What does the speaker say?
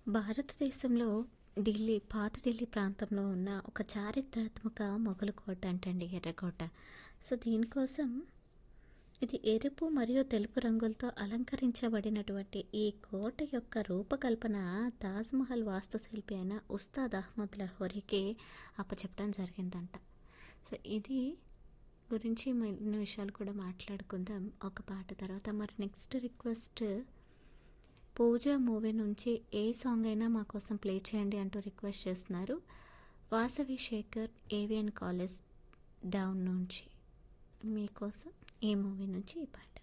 భారతదేశంలో ఢిల్లీ పాత ఢిల్లీ ప్రాంతంలో ఉన్న ఒక చారిత్రాత్మక మొఘలు కోట అంటండి ఎర్రకోట సో దీనికోసం ఇది ఎరుపు మరియు తెలుపు రంగులతో అలంకరించబడినటువంటి ఈ కోట యొక్క రూపకల్పన తాజ్మహల్ వాస్తుశిల్పి అయిన ఉస్తాద్ అహ్మద్ లహోరీకి అప్పచెప్పడం జరిగిందంట సో ఇది గురించి మరిన్ని విషయాలు కూడా మాట్లాడుకుందాం ఒక పాట తర్వాత మరి నెక్స్ట్ రిక్వెస్ట్ పూజ మూవీ నుంచి ఏ సాంగ్ అయినా మా కోసం ప్లే చేయండి అంటూ రిక్వెస్ట్ చేస్తున్నారు Vasavi Sekhar AVN college down నుంచి మీకోసం ఈ మూవీ నుంచి ఈ పాట